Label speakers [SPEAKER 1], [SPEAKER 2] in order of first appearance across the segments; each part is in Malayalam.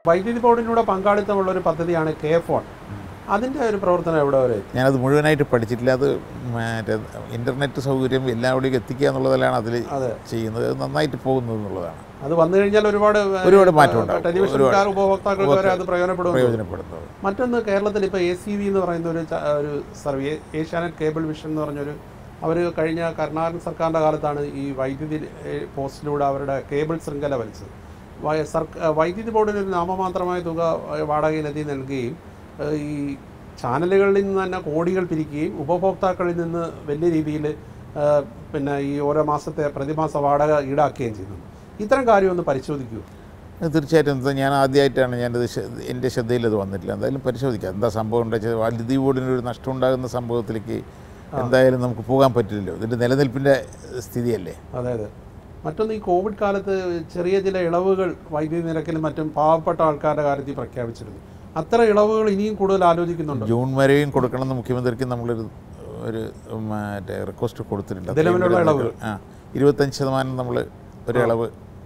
[SPEAKER 1] വൈദ്യുതി ബോർഡിനൂടെ പങ്കാളിത്തമുള്ള ഒരു പദ്ധതിയാണ് കെ ഫോൺ അതിൻ്റെ ഒരു പ്രവർത്തനം എവിടെ വരെ എത്തി?
[SPEAKER 2] ഞാനത് മുഴുവനായിട്ട് പഠിച്ചിട്ടില്ല അത് മറ്റേ ഇൻ്റർനെറ്റ് സൗകര്യം എല്ലാവിടേക്കും എത്തിക്കുക എന്നുള്ളതിലാണ് അതിൽ
[SPEAKER 1] അതെ
[SPEAKER 2] ചെയ്യുന്നത് അത് നന്നായിട്ട് പോകുന്നത് എന്നുള്ളതാണ്
[SPEAKER 1] അത് വന്നു കഴിഞ്ഞാൽ ഒരുപാട്
[SPEAKER 2] ഒരുപാട് മാറ്റമുണ്ടാകും.
[SPEAKER 1] ടെലിവിഷൻകാർ ഉപഭോക്താക്കൾക്ക് വരെ അത് പ്രയോജനപ്പെടും
[SPEAKER 2] പ്രയോജനപ്പെടുന്നത്
[SPEAKER 1] മറ്റൊന്ന് കേരളത്തിൽ ഇപ്പോൾ എ സി വി എന്ന് പറയുന്ന ഒരു ച- ഒരു സർവേ ഏഷ്യാനെറ്റ് കേബിൾ വിഷൻ എന്ന് പറഞ്ഞൊരു അവർ കഴിഞ്ഞ കർണാടക സർക്കാരിൻ്റെ കാലത്താണ് ഈ വൈദ്യുതി ഏ, പോസ്റ്റിലൂടെ അവരുടെ കേബിൾ ശൃംഖല വലിച്ചത് വൈ- സർക്ക- വൈദ്യുതി ബോർഡിന് ഒരു നാമമാത്രമായ തുക ഏ, വാടകയിനെത്തി നൽകുകയും ഏ, ഈ ചാനലുകളിൽ നിന്ന് തന്നെ കോടികൾ പിരിക്കുകയും ഉപഭോക്താക്കളിൽ നിന്ന് വലിയ രീതിയിൽ പിന്നെ ഈ ഓരോ മാസത്തെ പ്രതിമാസ വാടക ഈടാക്കുകയും ചെയ്യുന്നു ഇത്തരം കാര്യം ഒന്ന് പരിശോധിക്കൂ
[SPEAKER 2] അത് തീർച്ചയായിട്ടും എന്താ ഞാൻ ആദ്യമായിട്ടാണ് ഞാനത് ശ്ര- എൻ്റെ ശ്രദ്ധയിൽ അത് വന്നിട്ടില്ല എന്തായാലും പരിശോധിക്കാം എന്താ സംഭവം ഉണ്ടായത് വൈദ്യുതി ബോർഡിന് ഒരു നഷ്ടം ഉണ്ടാകുന്ന സംഭവത്തിലേക്ക് എന്തായാലും നമുക്ക് പോകാൻ പറ്റില്ലല്ലോ ഇതിൻ്റെ നിലനിൽപ്പിൻ്റെ സ്ഥിതിയല്ലേ
[SPEAKER 1] അതെ അതെ മറ്റൊന്ന് ഈ കോവിഡ് കാലത്ത് ചെറിയ ചില ഇളവുകൾ വൈദ്യുതി നിരക്കിലും മറ്റും പാവപ്പെട്ട ആൾക്കാരുടെ കാര്യത്തിൽ പ്രഖ്യാപിച്ചിരുന്നു അത്തരം ഇളവുകൾ ഇനിയും കൂടുതൽ ആലോചിക്കുന്നുണ്ട്
[SPEAKER 2] ജൂൺ വരെയും കൊടുക്കണമെന്ന് മുഖ്യമന്ത്രിക്ക് നമ്മളൊരു ഒരു മറ്റേ റിക്വസ്റ്റ് കൊടുത്തിട്ടുണ്ട്
[SPEAKER 1] നിലവിലുള്ള ഇളവുകൾ.
[SPEAKER 2] ആ ഇരുപത്തഞ്ച് ശതമാനം നമ്മൾ ഒരു ഇളവ്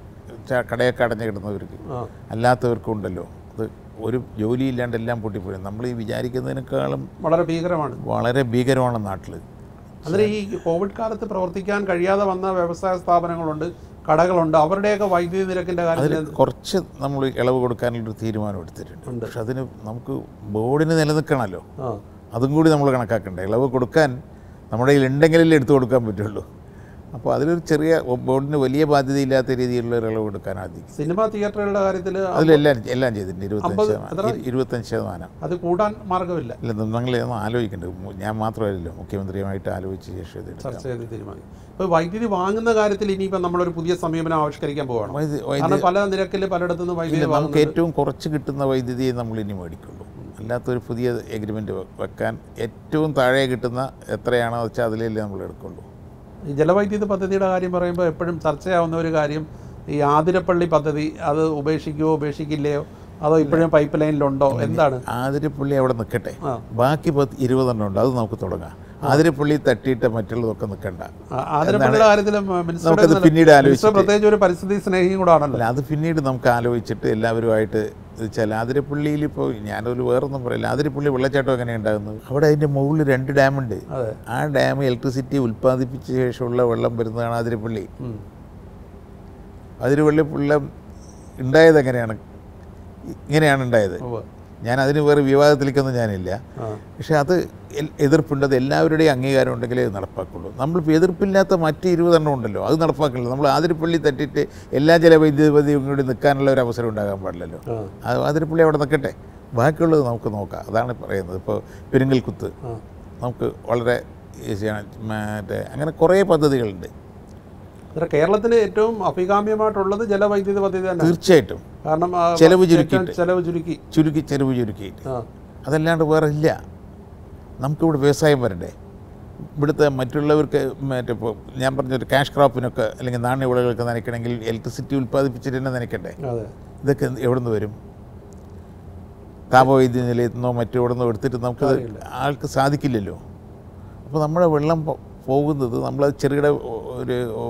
[SPEAKER 2] ച- കടയൊക്കെ അടഞ്ഞു കിടന്നവർക്ക്
[SPEAKER 1] ആ
[SPEAKER 2] അല്ലാത്തവർക്കും ഉണ്ടല്ലോ അത് ഒരു ജോലിയില്ലാണ്ട് എല്ലാം പൊട്ടിപ്പോയി നമ്മൾ ഈ വിചാരിക്കുന്നതിനേക്കാളും
[SPEAKER 1] വളരെ ഭീകരമാണ്
[SPEAKER 2] വളരെ ഭീകരമാണ് നാട്ടിൽ
[SPEAKER 1] അന്നേരം ഈ കോവിഡ് കാലത്ത് പ്രവർത്തിക്കാൻ കഴിയാതെ വന്ന വ്യവസായ സ്ഥാപനങ്ങളുണ്ട് കടകളുണ്ട് അവരുടെയൊക്കെ വൈദ്യുതി നിരക്കിന്റെ
[SPEAKER 2] അതിൽ
[SPEAKER 1] കാര്യത്തിൽ
[SPEAKER 2] കുറച്ച് നമ്മൾ ഇളവ് കൊടുക്കാനുള്ളൊരു തീരുമാനം എടുത്തിട്ടുണ്ട്
[SPEAKER 1] ഉണ്ട്.
[SPEAKER 2] പക്ഷെ അതിന് നമുക്ക് ബോർഡിന് നിലനിൽക്കണമല്ലോ
[SPEAKER 1] ആ
[SPEAKER 2] അതും കൂടി നമ്മൾ കണക്കാക്കണ്ടേ ഇളവ് കൊടുക്കാൻ നമ്മുടെ കയ്യിൽ ഉണ്ടെങ്കിലല്ലേ എടുത്തു കൊടുക്കാൻ പറ്റുള്ളൂ അപ്പോൾ അതിലൊരു ചെറിയ ബോർഡിന് വലിയ ബാധ്യതയില്ലാത്ത രീതിയിലുള്ള ഒരു ഇളവ് കൊടുക്കാൻ ആദ്യം
[SPEAKER 1] സിനിമാ തിയേറ്ററുകളുടെ കാര്യത്തിൽ
[SPEAKER 2] അതിലെല്ലാം എല്ലാം ചെയ്തിട്ടുണ്ട് ഇരുപത്തഞ്ച്
[SPEAKER 1] അമ്പത്
[SPEAKER 2] ശതമാനം ഇരു- ഇരുപത്തഞ്ച് ശതമാനം
[SPEAKER 1] അത് കൂടാൻ മാർഗമില്ല
[SPEAKER 2] ഇല്ല നിങ്ങൾ ഒന്ന് ആലോചിക്കേണ്ടത് മു- ഞാൻ മാത്രമല്ലല്ലോ മുഖ്യമന്ത്രിയുമായിട്ട് ആലോചിച്ച ശേഷം ഇത് എടുക്കാം.
[SPEAKER 1] ചർച്ച ചെയ്ത് തീരുമാനിക്കും ഇപ്പോൾ വൈദ്യുതി വാങ്ങുന്ന കാര്യത്തിൽ ഇനിയിപ്പോൾ നമ്മളൊരു പുതിയ സമീപനം ആവിഷ്കരിക്കാൻ പോവുകയാണ്
[SPEAKER 2] വൈദ്യു- വൈദ്യു-
[SPEAKER 1] കാരണം പല നിരക്കിൽ പലയിടത്തു നിന്ന്
[SPEAKER 2] ഇല്ല
[SPEAKER 1] വൈദ്യുതി
[SPEAKER 2] നമുക്ക്
[SPEAKER 1] വാങ്ങുന്നത്
[SPEAKER 2] ഏറ്റവും കുറച്ച് കിട്ടുന്ന വൈദ്യുതിയെ നമ്മൾ ഇനി മേടിക്കുള്ളൂ അല്ലാത്തൊരു പുതിയ എഗ്രിമെൻറ്റ് വെക്കാൻ ഏറ്റവും താഴെ കിട്ടുന്ന എത്രയാണോ വെച്ചാൽ അതിലല്ലേ നമ്മൾ എടുക്കുള്ളൂ
[SPEAKER 1] ഈ ജലവൈദ്യുത പദ്ധതിയുടെ കാര്യം പറയുമ്പോൾ എപ്പോഴും ചർച്ചയാവുന്ന ഒരു കാര്യം ഈ ആതിരപ്പള്ളി പദ്ധതി അത് ഉപേക്ഷിക്കുമോ ഉപേക്ഷിക്കില്ലയോ അതോ ഇപ്പോഴും പൈപ്പ് ലൈനിലുണ്ടോ എന്താണ്
[SPEAKER 2] ആതിരപ്പള്ളി അവിടെ നിൽക്കട്ടെ
[SPEAKER 1] ആ.
[SPEAKER 2] ബാക്കി പത്ത് ഇരുപതെണ്ണം ഉണ്ട് അത് നമുക്ക് തുടങ്ങാം ആതിരപ്പള്ളി തട്ടിയിട്ട് മറ്റുള്ളതൊക്കെ നിൽക്കണ്ട
[SPEAKER 1] ആ- ആതിരപ്പള്ളിയുടെ കാര്യത്തിൽ
[SPEAKER 2] നമുക്കത് പിന്നീട്
[SPEAKER 1] മിനിസ്റ്റർ
[SPEAKER 2] ആലോചിച്ചിട്ട്
[SPEAKER 1] പ്രത്യേകിച്ച് ഒരു പരിസ്ഥിതി സ്നേഹിയും കൂടെ ആണല്ലോ
[SPEAKER 2] അല്ല അത് പിന്നീട് നമുക്ക് ആലോചിച്ചിട്ട് എല്ലാവരുമായിട്ട് വെച്ചാൽ ആതിരപ്പള്ളിയിൽ ഇപ്പോൾ ഞാനൊരു വേറൊന്നും പറയില്ല ആതിരപ്പള്ളി വെള്ളച്ചാട്ടം എങ്ങനെയാണ് ഉണ്ടാകുന്നത് അവിടെ അതിൻ്റെ മുകളിൽ രണ്ട് ഡാമുണ്ട്
[SPEAKER 1] അതെ
[SPEAKER 2] ആ ഡാം ഇലക്ട്രിസിറ്റി ഉൽപ്പാദിപ്പിച്ച ശേഷമുള്ള വെള്ളം വരുന്നതാണ് ആതിരപ്പള്ളി
[SPEAKER 1] ഉം.
[SPEAKER 2] ആതിരപ്പള്ളി വെള്ളം ഉണ്ടായത് എങ്ങനെയാണ് ഇങ്ങനെയാണ് ഉണ്ടായത്
[SPEAKER 1] ഉവ്വ്.
[SPEAKER 2] ഞാൻ അതിന് വേറെ വിവാദത്തിലേക്കൊന്നും ഞാനില്ല
[SPEAKER 1] ആ.
[SPEAKER 2] പക്ഷേ അത് എൽ- എതിർപ്പുണ്ട് അത് എല്ലാവരുടെയും അംഗീകാരം ഉണ്ടെങ്കിലേ അത് നടപ്പാക്കുള്ളൂ നമ്മളിപ്പോൾ എതിർപ്പില്ലാത്ത മറ്റ് ഇരുപതെണ്ണം ഉണ്ടല്ലോ അത് നടപ്പാക്കില്ല നമ്മൾ ആതിരപ്പള്ളി തട്ടിയിട്ട് എല്ലാ ജലവൈദ്യുതിപതിയും കൂടി നിൽക്കാനുള്ള ഒരു അവസരം ഉണ്ടാകാൻ പാടില്ലല്ലോ
[SPEAKER 1] ആ.
[SPEAKER 2] അത് ആതിരപ്പള്ളി അവിടെ നിൽക്കട്ടെ ബാക്കിയുള്ളത് നമുക്ക് നോക്കാം അതാണ് പറയുന്നത് ഇപ്പോൾ പെരുങ്കൽക്കുത്ത്
[SPEAKER 1] ആ.
[SPEAKER 2] നമുക്ക് വളരെ ഈസിയാണ് മറ്റേ അങ്ങനെ കുറേ പദ്ധതികളുണ്ട്
[SPEAKER 1] അന്നേരം കേരളത്തിന് ഏറ്റവും അഭികാമ്യമായിട്ടുള്ളത് ജലവൈദ്യുത പദ്ധതി തന്നെ
[SPEAKER 2] തീർച്ചയായിട്ടും
[SPEAKER 1] കാരണം ആ,
[SPEAKER 2] ചെലവ്
[SPEAKER 1] ഏറ്റവും
[SPEAKER 2] ചുരുക്കിയിട്ട്.
[SPEAKER 1] ചെലവ് ചുരുക്കി
[SPEAKER 2] ചുരുക്കി ചെലവ് ചുരുക്കിയിട്ട്
[SPEAKER 1] ആ
[SPEAKER 2] അതല്ലാണ്ട് വേറെ ഇല്ല നമുക്കിവിടെ വ്യവസായം വരണ്ടേ ഇവിടുത്തെ മറ്റുള്ളവർക്ക് മറ്റേ ഇപ്പോൾ ഞാൻ പറഞ്ഞൊരു ക്യാഷ് ക്രോപ്പിനൊക്കെ അല്ലെങ്കിൽ നാണ്യവിളകൾക്ക് നനയ്ക്കണമെങ്കിൽ ഇലക്ട്രിസിറ്റി ഉൽപ്പാദിപ്പിച്ചിട്ട് തന്നെ നനയ്ക്കണ്ടേ
[SPEAKER 1] അതെ
[SPEAKER 2] ഇതൊക്കെ എവിടെ നിന്ന് വരും താപവൈദ്യുതി നിലയത്തിൽ നിന്നോ മറ്റോ എവിടെ നിന്നോ എടുത്തിട്ട് നമുക്കത് ആൾക്ക് സാധിക്കില്ലല്ലോ അപ്പോൾ നമ്മുടെ വെള്ളം പോ- പോകുന്നത് നമ്മൾ ചെറുകിട ഒരു ഓ,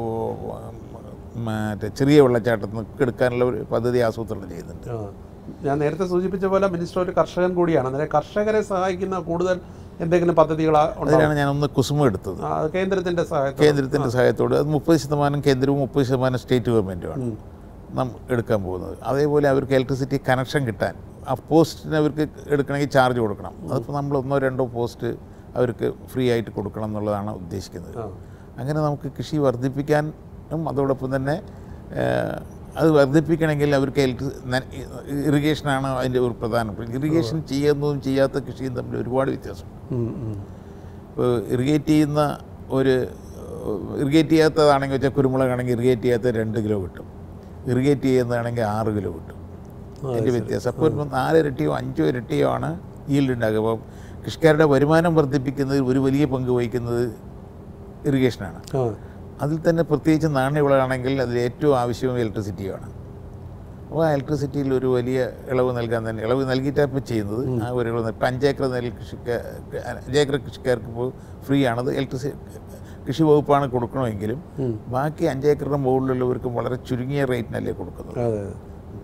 [SPEAKER 2] മറ്റേ ചെറിയ വെള്ളച്ചാട്ടത്തിൽ നിന്ന് എടുക്കാനുള്ള ഒരു പദ്ധതി ആസൂത്രണം ചെയ്യുന്നുണ്ട്
[SPEAKER 1] ആ. ഞാൻ നേരത്തെ സൂചിപ്പിച്ച പോലെ മിനിസ്റ്റർ ഒരു കർഷകൻ കൂടിയാണ് അന്നേരം കർഷകരെ സഹായിക്കുന്ന കൂടുതൽ എന്തെങ്കിലും പദ്ധതികൾ
[SPEAKER 2] അതിലാണ് ഞാൻ ഒന്ന് കുസുമം എടുത്തത്
[SPEAKER 1] കേന്ദ്രത്തിന്റെ സഹായത്തോടെ
[SPEAKER 2] കേന്ദ്രത്തിൻ്റെ സഹായത്തോടെ അത് മുപ്പത് ശതമാനം കേന്ദ്രവും മുപ്പത് ശതമാനം സ്റ്റേറ്റ് ഗവൺമെൻറ്റുമാണ്
[SPEAKER 1] ഉം.
[SPEAKER 2] നാം എടുക്കാൻ പോകുന്നത് അതേപോലെ അവർക്ക് ഇലക്ട്രിസിറ്റി കണക്ഷൻ കിട്ടാൻ ആ പോസ്റ്റിന് അവർക്ക് എടുക്കണമെങ്കിൽ ചാർജ് കൊടുക്കണം അതിപ്പോൾ നമ്മൾ ഒന്നോ രണ്ടോ പോസ്റ്റ് അവർക്ക് ഫ്രീ ആയിട്ട് കൊടുക്കണം എന്നുള്ളതാണ് ഉദ്ദേശിക്കുന്നത്
[SPEAKER 1] ആ.
[SPEAKER 2] അങ്ങനെ നമുക്ക് കൃഷി വർദ്ധിപ്പിക്കാനും അതോടൊപ്പം തന്നെ ഏഹ്, അത് വർദ്ധിപ്പിക്കണമെങ്കിൽ അവർക്ക് ഇലക്ട്രി ഇറിഗേഷനാണ് അതിൻ്റെ ഒരു പ്രധാന ഇറിഗേഷൻ ചെയ്യുന്നതും ചെയ്യാത്ത കൃഷിയും തമ്മിൽ ഒരുപാട് വ്യത്യാസമുണ്ട്
[SPEAKER 1] ഉം, ഉം.
[SPEAKER 2] ഇപ്പോൾ ഇറിഗേറ്റ് ചെയ്യുന്ന ഒരു ഇറിഗേറ്റ് ചെയ്യാത്തതാണെങ്കിൽ വെച്ചാൽ കുരുമുളകാണെങ്കിൽ ഇറിഗേറ്റ് ചെയ്യാത്ത രണ്ട് കിലോ കിട്ടും ഇറിഗേറ്റ് ചെയ്യുന്നതാണെങ്കിൽ ആറ് കിലോ കിട്ടും അതിൻ്റെ വ്യത്യാസം അപ്പോൾ ഒരു നാല് ഇരട്ടിയോ അഞ്ചോ ഇരട്ടിയോ ആണ് ഈൽഡ് ഉണ്ടാകുക അപ്പോൾ കൃഷിക്കാരുടെ വരുമാനം വർദ്ധിപ്പിക്കുന്നതിൽ ഒരു വലിയ പങ്ക് വഹിക്കുന്നത് ഇറിഗേഷനാണ്
[SPEAKER 1] ആ.
[SPEAKER 2] അതിൽ തന്നെ പ്രത്യേകിച്ച് നാണ്യവിളകളാണെങ്കിൽ അതിൽ ഏറ്റവും ആവശ്യവും ഇലക്ട്രിസിറ്റിയാണ് അപ്പോൾ ആ ഇലക്ട്രിസിറ്റിയിൽ ഒരു വലിയ ഇളവ് നൽകാൻ തന്നെ ഇളവ് നൽകിയിട്ടാണ് ഇപ്പോൾ ചെയ്യുന്നത് ആ ഒരു ഇളവ് ഇപ്പം അഞ്ചേക്കർ നെൽ കൃഷിക്കാർ അഞ്ചേക്കർ കൃഷിക്കാർക്ക് ഇപ്പോൾ ഫ്രീ ആണത് ഇലക്ട്രിസി കൃഷി വകുപ്പാണ് കൊടുക്കണമെങ്കിലും
[SPEAKER 1] ഉം.
[SPEAKER 2] ബാക്കി അഞ്ചേക്കറിൻ്റെ മുകളിലുള്ളവർക്ക് വളരെ ചുരുങ്ങിയ റേറ്റിനല്ലേ കൊടുക്കുന്നത്
[SPEAKER 1] അതെ അതെ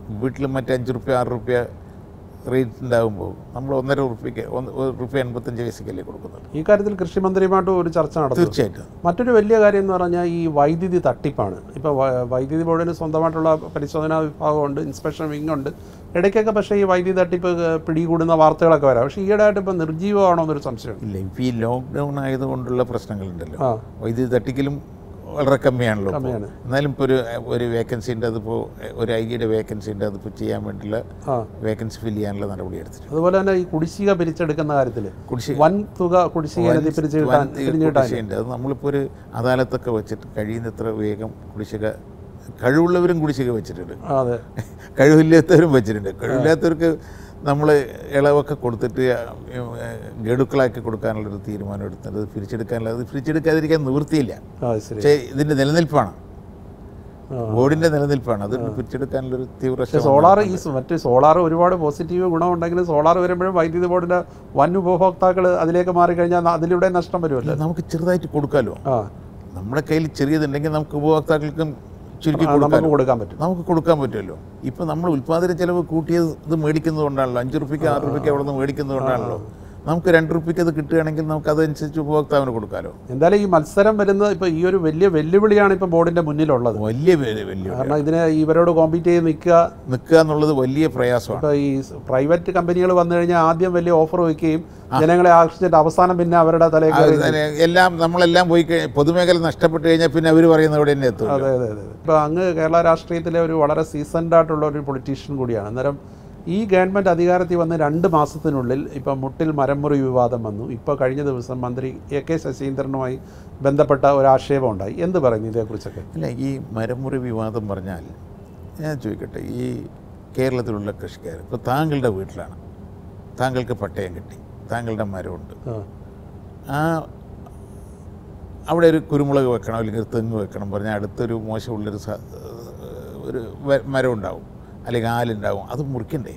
[SPEAKER 2] വീട്ടിൽ മറ്റേ അഞ്ച് റുപ്യ ആറ് റുപ്യ റേറ്റ് ഉണ്ടാകുമ്പോൾ നമ്മൾ ഒന്നര റുപ്യക്ക് ഒന്ന് ഒരു റുപ്യ എൺപത്തഞ്ച് പൈസക്കല്ലേ കൊടുക്കുന്നത്
[SPEAKER 1] ഈ കാര്യത്തിൽ കൃഷിമന്ത്രിയുമായിട്ട് ഒരു ചർച്ച നടന്നു
[SPEAKER 2] തീർച്ചയായിട്ടും
[SPEAKER 1] മറ്റൊരു വലിയ കാര്യം എന്ന് പറഞ്ഞാൽ ഈ വൈദ്യുതി തട്ടിപ്പാണ് ഇപ്പോൾ വൈദ്യുതി ബോർഡിന് സ്വന്തമായിട്ടുള്ള പരിശോധനാ വിഭാഗമുണ്ട് ഇൻസ്പെക്ഷൻ വിങ് ഉണ്ട് ഇടയ്ക്കൊക്കെ പക്ഷേ ഈ വൈദ്യുതി തട്ടിപ്പ് ഏഹ്, പിടികൂടുന്ന വാർത്തകളൊക്കെ വരാം പക്ഷേ ഈയിടെയായിട്ട് ഇപ്പോൾ നിർജീവമാണോ എന്നൊരു സംശയമുണ്ട്
[SPEAKER 2] ഇല്ല ഇപ്പോൾ ഈ ലോക്ക്ഡൗൺ ആയതുകൊണ്ടുള്ള പ്രശ്നങ്ങളുണ്ടല്ലോ
[SPEAKER 1] ആ
[SPEAKER 2] വൈദ്യുതി തട്ടിക്കലും വളരെ കമ്മിയാണല്ലോ ഇപ്പോൾ.
[SPEAKER 1] കമ്മിയാണ്.
[SPEAKER 2] എന്നാലും ഇപ്പോൾ ഒരു ഒരു വേക്കൻസി ഉണ്ട് അതിപ്പോൾ ഒരു ഐ ഡിയുടെ വേക്കൻസി ഉണ്ട് അതിപ്പോൾ ചെയ്യാൻ വേണ്ടിയുള്ള
[SPEAKER 1] ആ
[SPEAKER 2] വേക്കൻസി ഫില്ല് ചെയ്യാനുള്ള നടപടി എടുത്തിട്ടുണ്ട്
[SPEAKER 1] അതുപോലെ തന്നെ ഈ കുടിശ്ശിക പിരിച്ചെടുക്കുന്ന കാര്യത്തിൽ
[SPEAKER 2] കുടിശ്ശിക
[SPEAKER 1] വൻ തുക കുടിശ്ശിക ഇനത്തിൽ പിരിച്ചു കിട്ടാൻ
[SPEAKER 2] വൻ
[SPEAKER 1] പിരിഞ്ഞു കിട്ടാൻ
[SPEAKER 2] കുടിശ്ശികയുണ്ട് അത് നമ്മളിപ്പോൾ ഒരു അദാലത്തൊക്കെ വെച്ചിട്ട് കഴിയുന്നത്ര വേഗം കുടിശ്ശിക കഴിവുള്ളവരും കുടിശ്ശിക വെച്ചിട്ടുണ്ട്
[SPEAKER 1] ആ, അതെ
[SPEAKER 2] കഴിവില്ലാത്തവരും വെച്ചിട്ടുണ്ട് കഴിവില്ലാത്തവർക്ക് നമ്മൾ ഇളവൊക്കെ കൊടുത്തിട്ട് ഗഡുക്കളാക്കി കൊടുക്കാനുള്ളൊരു തീരുമാനം എടുത്തിട്ട് അത് പിരിച്ചെടുക്കാനുള്ള അത് പിരിച്ചെടുക്കാതിരിക്കാൻ നിവൃത്തിയില്ല
[SPEAKER 1] ആ ശരി
[SPEAKER 2] പക്ഷേ ഇതിൻ്റെ നിലനിൽപ്പാണ്
[SPEAKER 1] ആ.
[SPEAKER 2] ബോർഡിൻ്റെ നിലനിൽപ്പാണ് അത് പിരിച്ചെടുക്കാനുള്ളൊരു തീവ്ര ശ്രമം
[SPEAKER 1] സോളാർ ഈ സ- മറ്റ് സോളാർ ഒരുപാട് പോസിറ്റീവ് ഗുണമുണ്ടെങ്കിലും സോളാർ വരുമ്പോഴും വൈദ്യുതി ബോർഡിന്റെ വൻ ഉപഭോക്താക്കൾ അതിലേക്ക് മാറിക്കഴിഞ്ഞാൽ അതിലൂടെ നഷ്ടം വരുമല്ലോ
[SPEAKER 2] നമുക്ക് ചെറുതായിട്ട് കൊടുക്കാമല്ലോ
[SPEAKER 1] ആ
[SPEAKER 2] നമ്മുടെ കയ്യിൽ ചെറിയതുണ്ടെങ്കിൽ നമുക്ക് ഉപഭോക്താക്കൾക്കും ചുരുക്കി
[SPEAKER 1] ആ,
[SPEAKER 2] കൊടുക്കാം
[SPEAKER 1] നമുക്ക് കൊടുക്കാൻ പറ്റും
[SPEAKER 2] നമുക്ക് കൊടുക്കാൻ പറ്റുമല്ലോ ഇപ്പം നമ്മൾ ഉൽപ്പാദന ചെലവ് കൂട്ടിയത് ഇത് മേടിക്കുന്നത് കൊണ്ടാണല്ലോ അഞ്ച് റുപ്യക്ക് ആറ് റുപ്യക്ക് അവിടെ നിന്ന് മേടിക്കുന്നത് കൊണ്ടാണല്ലോ നമുക്ക് രണ്ട് റുപ്യക്ക് അത് കിട്ടുകയാണെങ്കിൽ നമുക്ക് അതനുസരിച്ച് ഉപഭോക്താവിന് കൊടുക്കാമല്ലോ
[SPEAKER 1] എന്തായാലും ഈ മത്സരം വരുന്നത് ഇപ്പൊ ഈ ഒരു വലിയ വെല്ലുവിളിയാണ് ഇപ്പൊ ബോർഡിന്റെ മുന്നിലുള്ളത്
[SPEAKER 2] വലിയ വെ- വലിയ
[SPEAKER 1] കാരണം ഇതിനെ ഇവരോട് കോമ്പീറ്റ് ചെയ്ത് നിൽക്കുക
[SPEAKER 2] നിൽക്കുക എന്നുള്ളത് വലിയ പ്രയാസമാണ്
[SPEAKER 1] ഇപ്പൊ ഈ പ്രൈവറ്റ് കമ്പനികൾ വന്നു കഴിഞ്ഞാൽ ആദ്യം വലിയ ഓഫർ വയ്ക്കുകയും ജനങ്ങളെ ആകർഷിച്ചിട്ട് അവസാനം പിന്നെ അവരുടെ തലയിൽ കയറി
[SPEAKER 2] അതിന് എല്ലാം നമ്മളെല്ലാം പോയി കഴിഞ്ഞാൽ പൊതുമേഖല നഷ്ടപ്പെട്ട് കഴിഞ്ഞാൽ പിന്നെ അവർ പറയുന്ന ഇവിടെ തന്നെ എത്തും
[SPEAKER 1] അതെ അതെ അതെ ഇപ്പൊ അങ്ങ് കേരള രാഷ്ട്രീയത്തിലെ ഒരു വളരെ സീസൺഡ് ആയിട്ടുള്ള ഒരു പൊളിറ്റീഷ്യൻ കൂടിയാണ് അന്നേരം ഈ ഗവൺമെന്റ് അധികാരത്തിൽ വന്ന് രണ്ട് മാസത്തിനുള്ളിൽ ഇപ്പം മുട്ടിൽ മരമുറി വിവാദം വന്നു ഇപ്പോൾ കഴിഞ്ഞ ദിവസം മന്ത്രി എ കെ ശശീന്ദ്രനുമായി ബന്ധപ്പെട്ട ഒരു ആക്ഷേപം ഉണ്ടായി എന്ത് പറയുന്നു ഇതേക്കുറിച്ചൊക്കെ
[SPEAKER 2] അല്ല ഈ മരമുറി വിവാദം പറഞ്ഞാൽ ഞാൻ ചോദിക്കട്ടെ ഈ കേരളത്തിലുള്ള കൃഷിക്കാർ ഇപ്പോൾ താങ്കളുടെ വീട്ടിലാണ് താങ്കൾക്ക് പട്ടയം കിട്ടി താങ്കളുടെ മരമുണ്ട്
[SPEAKER 1] ആ
[SPEAKER 2] ആ അവിടെ ഒരു കുരുമുളക് വെക്കണം അല്ലെങ്കിൽ ഒരു തെങ്ങ് വെക്കണം പറഞ്ഞാൽ അടുത്തൊരു മോശമുള്ളൊരു സ- ഒരു വ- മരം ഉണ്ടാവും അല്ലെങ്കിൽ ആലുണ്ടാവും അത് മുറിക്കണ്ടേ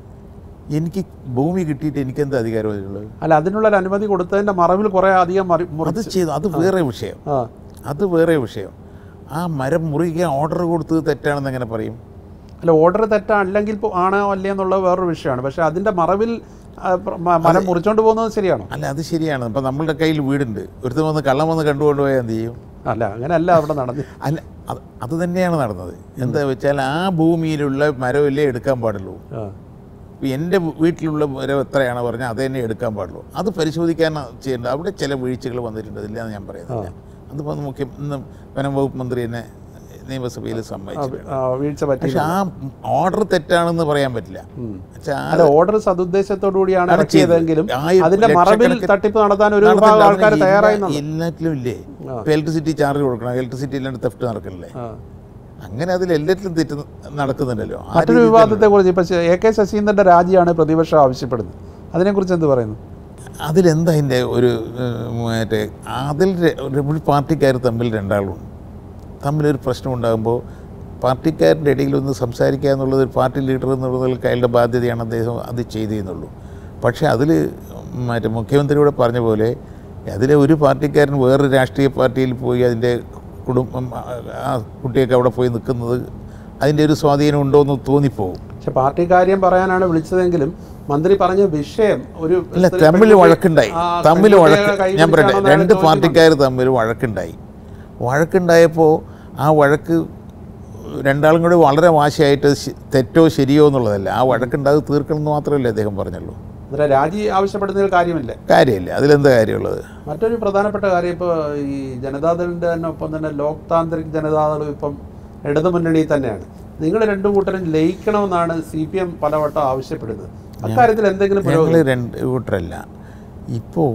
[SPEAKER 2] എനിക്ക് ഭൂമി കിട്ടിയിട്ട് എനിക്കെന്ത് അധികാരമുള്ളത്
[SPEAKER 1] അല്ല അതിനുള്ള ഒരു അനുമതി കൊടുത്തതിന്റെ മറവിൽ കുറെ അധികം മറി-
[SPEAKER 2] അത്
[SPEAKER 1] മുറിച്ച്
[SPEAKER 2] ചെയ്തു അത് വേറെ വിഷയം
[SPEAKER 1] ആ
[SPEAKER 2] അത് വേറെ വിഷയം ആ മരം മുറിക്കാൻ ഓർഡർ കൊടുത്തത് തെറ്റാണെന്ന് എങ്ങനെ പറയും
[SPEAKER 1] അല്ല ഓർഡർ തെറ്റാ അല്ലെങ്കിൽ ഇപ്പൊ ആണോ അല്ലേ എന്നുള്ളത് വേറൊരു വിഷയമാണ് പക്ഷെ അതിന്റെ മറവിൽ ആ, പ്ര- മ- മരം മുറിച്ചോണ്ട് പോകുന്നത് ശരിയാണോ
[SPEAKER 2] അല്ല അത് ശരിയാണ് ഇപ്പം നമ്മളുടെ കയ്യിൽ വീടുണ്ട് ഒരുത്തം വന്ന് കള്ളം വന്ന് കണ്ടുകൊണ്ട് പോയാൽ എന്ത് ചെയ്യും
[SPEAKER 1] അല്ല അങ്ങനെയല്ല അവിടെ നടന്നു
[SPEAKER 2] അല്ല അത് അത് തന്നെയാണ് നടന്നത് എന്താ വെച്ചാൽ ആ ഭൂമിയിലുള്ള മരമല്ലേ എടുക്കാൻ പാടുള്ളൂ
[SPEAKER 1] ആ
[SPEAKER 2] ഇപ്പം എൻ്റെ വീട്ടിലുള്ള മരം എത്രയാണ് പറഞ്ഞാൽ അത് തന്നെ എടുക്കാൻ പാടുള്ളൂ അത് പരിശോധിക്കാൻ ചെയ്യേണ്ടത് അവിടെ ചില വീഴ്ചകൾ വന്നിട്ടുണ്ട് ഇല്ല എന്ന് ഞാൻ പറയുന്നില്ല അതിപ്പോൾ മുഖ്യ ഇന്ന് വനം വകുപ്പ് മന്ത്രി എന്നെ നിയമസഭയിൽ സമ്മതിച്ചു
[SPEAKER 1] ആ, വീഴ്ച പറ്റി
[SPEAKER 2] പക്ഷെ ആ ഓർഡർ തെറ്റാണെന്ന് പറയാൻ പറ്റില്ല
[SPEAKER 1] ഉം.
[SPEAKER 2] പക്ഷേ ആ
[SPEAKER 1] അല്ല ഓർഡർ സതുദ്ദേശത്തോടു കൂടിയാണ്
[SPEAKER 2] ആണ്
[SPEAKER 1] ഇറക്കിയതെങ്കിലും
[SPEAKER 2] ആയിരം
[SPEAKER 1] അതിന്റെ മറവിൽ
[SPEAKER 2] ലക്ഷക്കണക്കിന്
[SPEAKER 1] തട്ടിപ്പ് നടത്താൻ ഒരു
[SPEAKER 2] നടന്നില്ല.
[SPEAKER 1] വിഭാഗം ആൾക്കാർ
[SPEAKER 2] എല്ലാ-
[SPEAKER 1] തയ്യാറായി
[SPEAKER 2] എല്ലാറ്റിലും ഇല്ലേ ഇപ്പം ഇലക്ട്രിസിറ്റി ചാർജ് കൊടുക്കണം ഇലക്ട്രിസിറ്റി ഇല്ലാണ്ട് തെഫ്റ്റ് നടക്കണില്ലേ
[SPEAKER 1] ആ.
[SPEAKER 2] അങ്ങനെ അതിൽ എല്ലാറ്റിലും തെറ്റ് നടക്കുന്നുണ്ടല്ലോ ആ
[SPEAKER 1] മറ്റൊരു
[SPEAKER 2] രീതിയിൽ
[SPEAKER 1] വിവാദത്തെ കുറിച്ച് ഇപ്പൊ എ കെ ശശീന്ദ്രന്റെ രാജിയാണ് പ്രതിപക്ഷം ആവശ്യപ്പെടുന്നത് അതിനെക്കുറിച്ച് എന്ത് പറയുന്നു
[SPEAKER 2] അതിലെന്താ അതിൻ്റെ ഒരു ഏഹ്, മറ്റേ അതിൽ ര- ഒരു പാർട്ടിക്കാർ തമ്മിൽ രണ്ടാളുണ്ട് തമ്മിലൊരു പ്രശ്നം ഉണ്ടാകുമ്പോൾ പാർട്ടിക്കാരുടെ ഇടയിൽ ഒന്ന് സംസാരിക്കുക എന്നുള്ളത് ഒരു പാർട്ടി ലീഡർ എന്നുള്ളത് അയാളുടെ ബാധ്യതയാണ് അദ്ദേഹം അത് ചെയ്തതെന്നുള്ളൂ പക്ഷേ അതിൽ മറ്റേ മുഖ്യമന്ത്രിയോട് പറഞ്ഞ പോലെ അതിലെ ഒരു പാർട്ടിക്കാരൻ വേറൊരു രാഷ്ട്രീയ പാർട്ടിയിൽ പോയി അതിൻ്റെ കുടുംബം ആ- ആ കുട്ടിയൊക്കെ അവിടെ പോയി നിൽക്കുന്നത് അതിൻ്റെ ഒരു സ്വാധീനം ഉണ്ടോ എന്ന് തോന്നിപ്പോവും
[SPEAKER 1] പക്ഷെ പാർട്ടി കാര്യം പറയാനാണ് വിളിച്ചതെങ്കിലും മന്ത്രി പറഞ്ഞ വിഷയം ഒരു
[SPEAKER 2] അല്ല
[SPEAKER 1] സ്ത്രീ-
[SPEAKER 2] തമ്മിൽ
[SPEAKER 1] പെൺകുട്ടി-
[SPEAKER 2] വഴക്കുണ്ടായി
[SPEAKER 1] ആ,
[SPEAKER 2] തമ്മിൽ
[SPEAKER 1] പെൺകുട്ടിയെ
[SPEAKER 2] വഴക്ക്
[SPEAKER 1] കൈ
[SPEAKER 2] ഞാൻ പറയട്ടെ
[SPEAKER 1] പിടിച്ചാണോ
[SPEAKER 2] രണ്ട്
[SPEAKER 1] എന്നാണ് ചോദ്യം
[SPEAKER 2] പാർട്ടിക്കാർ തമ്മിൽ വഴക്കുണ്ടായി വഴക്കുണ്ടായപ്പോൾ ആ വഴക്ക് രണ്ടാളും കൂടി വളരെ വാശിയായിട്ട് ശ- തെറ്റോ ശരിയോ എന്നുള്ളതല്ല ആ വഴക്കുണ്ടാകെ തീർക്കണം എന്ന് മാത്രമല്ലേ അദ്ദേഹം പറഞ്ഞുള്ളൂ
[SPEAKER 1] അന്നേരം രാജി ആവശ്യപ്പെടുന്നതിൽ കാര്യമില്ല
[SPEAKER 2] കാര്യമില്ല അതിലെന്താ കാര്യമുള്ളത്
[SPEAKER 1] മറ്റൊരു പ്രധാനപ്പെട്ട കാര്യം ഇപ്പോൾ ഈ ജനതാദളിൻ്റെ തന്നെ ഒപ്പം തന്നെ ലോക് താന്ത്രിക് ജനതാദളും ഇപ്പം ഇടതുമുന്നണിയിൽ തന്നെയാണ് നിങ്ങൾ രണ്ടു കൂട്ടരും ലയിക്കണമെന്നാണ് സി പി എം പലവട്ടം ആവശ്യപ്പെടുന്നത് അക്കാര്യത്തിൽ എന്തെങ്കിലും
[SPEAKER 2] ഞങ്ങൾ
[SPEAKER 1] പുരോഗതി
[SPEAKER 2] രണ്ട് കൂട്ടരല്ല ഇപ്പോൾ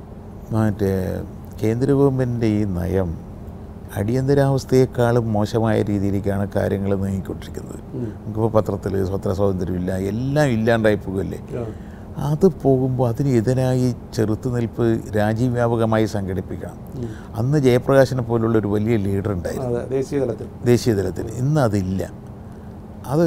[SPEAKER 2] മറ്റേ കേന്ദ്ര ഗവൺമെൻറ്റിൻ്റെ ഈ നയം അടിയന്തരാവസ്ഥയെക്കാളും മോശമായ രീതിയിലേക്കാണ് കാര്യങ്ങൾ നീങ്ങിക്കൊണ്ടിരിക്കുന്നത് നമുക്കിപ്പോൾ പത്രത്തിൽ സ്വത്ര സ്വാതന്ത്ര്യമില്ല എല്ലാം ഇല്ലാണ്ടായി പോകുമല്ലേ
[SPEAKER 1] ആ,
[SPEAKER 2] അത് പോകുമ്പോൾ അതിനെതിരായി ചെറുത്തുനിൽപ്പ് രാജ്യവ്യാപകമായി സംഘടിപ്പിക്കണം അന്ന് ജയപ്രകാശിനെ പോലുള്ള ഒരു വലിയ ലീഡർ ഉണ്ടായിരുന്നു
[SPEAKER 1] അതെ ദേശീയ തലത്തിൽ
[SPEAKER 2] ദേശീയ തലത്തിൽ ഇന്ന് അതില്ല അത്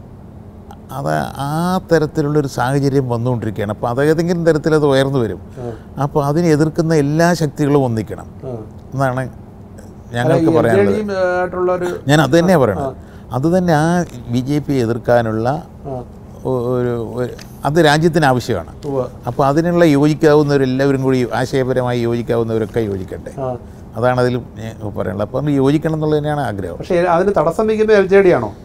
[SPEAKER 2] അത് ആ തരത്തിലുള്ളൊരു സാഹചര്യം വന്നുകൊണ്ടിരിക്കുകയാണ് അപ്പോൾ അത് ഏതെങ്കിലും തരത്തിൽ അത് ഉയർന്നു വരും
[SPEAKER 1] ആ,
[SPEAKER 2] അപ്പോൾ അതിനെ എതിർക്കുന്ന എല്ലാ ശക്തികളും ഒന്നിക്കണം
[SPEAKER 1] ആ.
[SPEAKER 2] എന്നാണ്
[SPEAKER 1] അല്ല, ഈ
[SPEAKER 2] ഞങ്ങൾക്ക് പറയാനുള്ളത്
[SPEAKER 1] LJD ആയിട്ടുള്ള ഒരു
[SPEAKER 2] ഞാൻ അത് തന്നെയാണ് പറയണത് അതുതന്നെ ആ ബി ജെ പി എതിർക്കാനുള്ള
[SPEAKER 1] ആ
[SPEAKER 2] ഒ- ഒരു ഒരു- അത് രാജ്യത്തിന് ആവശ്യമാണ്
[SPEAKER 1] ഉവ്വ്.
[SPEAKER 2] അപ്പോൾ അതിനുള്ള യോജിക്കാവുന്നവരെല്ലാവരും കൂടി ആശയപരമായി യോജിക്കാവുന്നവരൊക്കെ യോജിക്കട്ടെ
[SPEAKER 1] ആ
[SPEAKER 2] അതാണ് അതിൽ ഞാൻ പറയാനുള്ളത് അപ്പം യോജിക്കണം എന്നുള്ളത് തന്നെയാണ് ആഗ്രഹം
[SPEAKER 1] പക്ഷേ അതിന് തടസ്സം നിൽക്കുന്ന എൽ ജെ ഡി ആണോ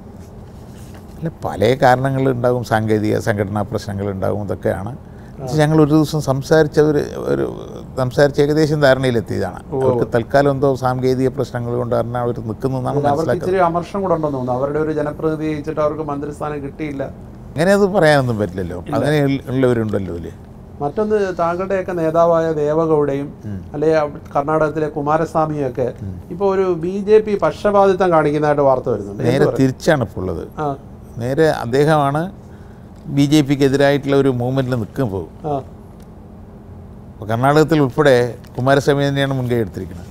[SPEAKER 2] അല്ല പല കാരണങ്ങളുണ്ടാകും സാങ്കേതിക സംഘടനാ പ്രശ്നങ്ങളുണ്ടാകും ഇതൊക്കെയാണ് പക്ഷേ ഞങ്ങൾ ഒരു ദിവസം സംസാരിച്ച ഒരു ഒരു സംസാരിച്ച് ഏകദേശം ധാരണയിലെത്തിയതാണ് അവർക്ക് തൽക്കാലം എന്തോ സാങ്കേതിക പ്രശ്നങ്ങൾ കൊണ്ട് കാരണം അവർ നിൽക്കുന്നതെന്നാണ്
[SPEAKER 1] അവർക്ക്
[SPEAKER 2] മനസ്സിലാക്കുന്നത്
[SPEAKER 1] ഇച്ചിരി അമർഷം കൂടെ ഉണ്ടെന്ന് തോന്നുന്നു അവരുടെ ഒരു ജനപ്രതിനിധി ജയിച്ചിട്ട് അവർക്ക് മന്ത്രിസ്ഥാനം കിട്ടിയില്ല
[SPEAKER 2] അങ്ങനെ അത് പറയാനൊന്നും പറ്റില്ലല്ലോ അങ്ങനെ ഉള്ളവരുണ്ടല്ലോ അല്ലേ
[SPEAKER 1] മറ്റൊന്ന് താങ്കളുടെയൊക്കെ നേതാവായ ദേവഗൗഡയും അല്ലെ കർണാടകത്തിലെ കുമാരസ്വാമിയും ഒക്കെ ഇപ്പോൾ ഒരു ബി ജെ പി പക്ഷപാതിത്വം കാണിക്കുന്നതായിട്ട് വാർത്ത വരുന്നുണ്ട് എന്ത്
[SPEAKER 2] നേരെ
[SPEAKER 1] പറയും?
[SPEAKER 2] തിരിച്ചാണ് ഇപ്പോൾ ഉള്ളത്
[SPEAKER 1] ആ
[SPEAKER 2] നേരെ അദ്ദേഹമാണ് ബി ജെ പിക്ക് എതിരായിട്ടുള്ള ഒരു മൂവ്മെൻറ്റിൽ നിൽക്കാൻ പോകും
[SPEAKER 1] ആ
[SPEAKER 2] അപ്പോൾ കർണാടകത്തിൽ ഉൾപ്പെടെ കുമാരസ്വാമി തന്നെയാണ് മുൻകൈ എടുത്തിരിക്കുന്നത്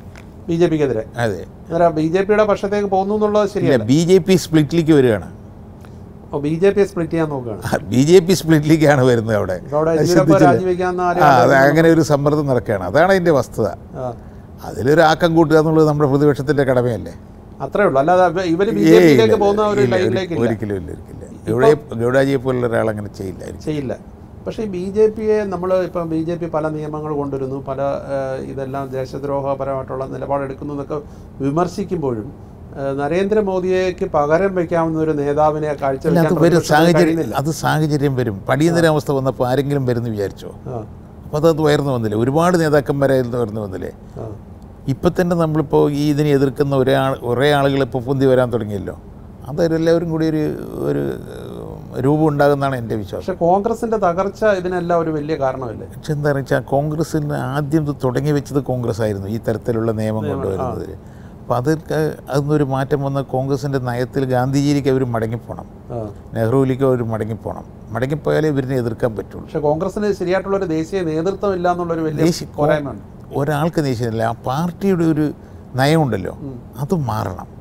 [SPEAKER 1] ബി ജെ പിക്കെതിരെ
[SPEAKER 2] അതെ
[SPEAKER 1] അന്നേരം ബി ജെ പിയുടെ പക്ഷത്തേക്ക് പോകുന്നു എന്നുള്ളത്
[SPEAKER 2] ഇല്ല
[SPEAKER 1] ശരിയല്ല
[SPEAKER 2] ബി ജെ പി സ്പ്ലിറ്റിലേക്ക് വരികയാണ്
[SPEAKER 1] അപ്പോൾ ബി ജെ പിയെ സ്പ്ലിറ്റ് ചെയ്യാൻ നോക്കുകയാണ്
[SPEAKER 2] ബി ജെ പി സ്പ്ലിറ്റിലേക്കാണ് വരുന്നത് അവിടെ
[SPEAKER 1] അപ്പോൾ അവിടെ
[SPEAKER 2] അത്
[SPEAKER 1] യെദ്യൂരപ്പ
[SPEAKER 2] ശ്രദ്ധിച്ചില്ലേ?
[SPEAKER 1] രാജിവെക്കാമെന്ന് ആരും
[SPEAKER 2] ആ അത് അങ്ങനെ ഒരു സമ്മർദ്ദം നടക്കുകയാണ് അതാണ് അതിൻ്റെ വസ്തുത
[SPEAKER 1] ആ
[SPEAKER 2] അതിലൊരു ആക്കം കൂട്ടുക എന്നുള്ളത് നമ്മുടെ പ്രതിപക്ഷത്തിൻ്റെ കടമയല്ലേ
[SPEAKER 1] അത്രേ ഉള്ളൂ അല്ലാതെ ഇവർ ബി ജെ
[SPEAKER 2] ഏയ് ഇല്ല,
[SPEAKER 1] പിയിലേക്ക് പോകുന്ന ഒരു
[SPEAKER 2] ഇല്ല,
[SPEAKER 1] ലൈനിലേക്ക് ഇല്ല
[SPEAKER 2] ഒരിക്കലും ഇല്ല ഒരിക്കലും ഗൗഡയെ ഗൗഡാജിയെ പോലുള്ള ഒരാൾ അങ്ങനെ ചെയ്യില്ലായിരിക്കും
[SPEAKER 1] ചെയ്യില്ല പക്ഷേ ഈ ബി ജെ പിയെ നമ്മൾ ഇപ്പം ബി ജെ പി പല നിയമങ്ങൾ കൊണ്ടുവരുന്നു പല ഏഹ്, ഇതെല്ലാം ദേശദ്രോഹപരമായിട്ടുള്ള നിലപാടെടുക്കുന്നു എന്നൊക്കെ വിമർശിക്കുമ്പോഴും ഏഹ്, നരേന്ദ്രമോദിയേക്ക് പകരം വയ്ക്കാവുന്ന ഒരു നേതാവിനെ
[SPEAKER 2] അല്ല
[SPEAKER 1] കാഴ്ചവെക്കാൻ
[SPEAKER 2] അത് വരും
[SPEAKER 1] പ്രതിപക്ഷത്തിന്
[SPEAKER 2] സാഹചര്യം
[SPEAKER 1] കഴിയുന്നില്ല
[SPEAKER 2] അത് സാഹചര്യം വരും പടിയന്തരാവസ്ഥ വന്നപ്പോൾ ആരെങ്കിലും വരുന്നു വിചാരിച്ചോ
[SPEAKER 1] ആ,
[SPEAKER 2] അപ്പോൾ അത് ഉയർന്നു വന്നില്ലേ ഒരുപാട് നേതാക്കന്മാരായിരുന്നു ഉയർന്നു വന്നില്ലേ
[SPEAKER 1] ആ.
[SPEAKER 2] ഇപ്പം തന്നെ നമ്മളിപ്പോൾ ഈ ഇതിനെ എതിർക്കുന്ന ഒരേ ആൾ കുറേ ആളുകൾ ഇപ്പോൾ പൊന്തി വരാൻ തുടങ്ങിയല്ലോ അതെല്ലാവരും കൂടി ഒരു ഒരു ഏഹ്, രൂപം ഉണ്ടാകുന്നതാണ് എൻ്റെ വിശ്വാസം
[SPEAKER 1] പക്ഷെ കോൺഗ്രസിന്റെ തകർച്ച ഇതിനെല്ലാം ഒരു വലിയ കാരണമല്ലേ
[SPEAKER 2] പക്ഷെ എന്താ വെച്ചാൽ കോൺഗ്രസ്സിന് ആദ്യം ഇത് തുടങ്ങി വെച്ചത് കോൺഗ്രസ് ആയിരുന്നു ഈ തരത്തിലുള്ള നിയമം കൊണ്ടുവരുന്നതിൽ അപ്പോൾ അതൊക്കെ അതിനൊരു മാറ്റം വന്ന കോൺഗ്രസിൻ്റെ നയത്തിൽ ഗാന്ധിജിയിലേക്ക് അവർ മടങ്ങിപ്പോണം
[SPEAKER 1] ആ.
[SPEAKER 2] നെഹ്റുവിലേക്ക് അവർ മടങ്ങിപ്പോണം മടങ്ങിപ്പോയാലേ ഇവരിനെ എതിർക്കാൻ പറ്റുള്ളൂ
[SPEAKER 1] പക്ഷെ കോൺഗ്രസിന് ശരിയായിട്ടുള്ള ഒരു ദേശീയ നേതൃത്വം ഇല്ല എന്നുള്ളൊരു വലിയ
[SPEAKER 2] ദേശീയ-
[SPEAKER 1] പോരായ്മയുണ്ട്
[SPEAKER 2] ഒരാൾക്ക് ദേഷ്യമില്ല ആ പാർട്ടിയുടെ ഒരു നയമുണ്ടല്ലോ അത് മാറണം